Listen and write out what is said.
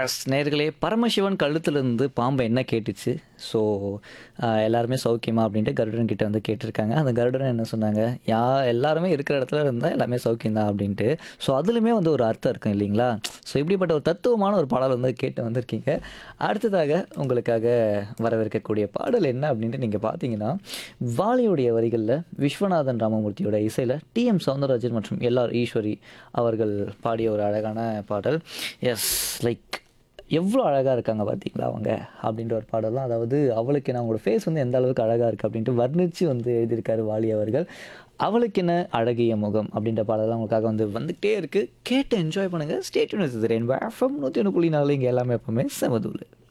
S நேர்களே பரமசிவன் கழுத்துலேருந்து பாம்பை என்ன கேட்டுச்சு ஸோ எல்லாருமே சௌக்கியமா அப்படின்ட்டு கருடன் கிட்ட வந்து கேட்டிருக்காங்க அந்த கருடன் என்ன சொன்னாங்க யா எல்லாருமே இருக்கிற இடத்துல இருந்தால் எல்லாமே சௌக்கியம் அப்படின்ட்டு ஸோ அதுலேயுமே வந்து ஒரு அர்த்தம் இருக்கும் இல்லைங்களா ஸோ இப்படிப்பட்ட ஒரு தத்துவமான ஒரு பாடல் வந்து கேட்டு வந்திருக்கீங்க அடுத்ததாக உங்களுக்காக வரவிருக்கக்கூடிய பாடல் என்ன அப்படின்ட்டு நீங்கள் பார்த்தீங்கன்னா வாலியுடைய வரிகளில் விஸ்வநாதன் ராமமூர்த்தியோட இசையில் டிஎம் சவுந்தரராஜன் மற்றும் எல்ஆர் ஈஸ்வரி அவர்கள் பாடிய ஒரு அழகான பாடல் எஸ் லைக் எவ்வளோ அழகாக இருக்காங்க பார்த்தீங்களா அவங்க அப்படின்ற ஒரு பாடலாம் அதாவது அவளுக்கு என்ன அவங்களோட ஃபேஸ் வந்து எந்த அளவுக்கு அழகாக இருக்குது அப்படின்ட்டு வர்ணித்து வந்து எழுதியிருக்காரு வாலி அவர்கள் அவளுக்கு என்ன அழகிய முகம் அப்படின்ற பாடலாம் உங்களுக்காக வந்து வந்துகிட்டே இருக்குது கேட்டு என்ஜாய் பண்ணுங்கள் ஸ்டேட் யூனிவர்சிட்டி ரெயின்போ எஃப்எம் நூற்றி ஒன்று புள்ளி நாலு இங்கே எல்லாமே எப்பவுமே செமதூள்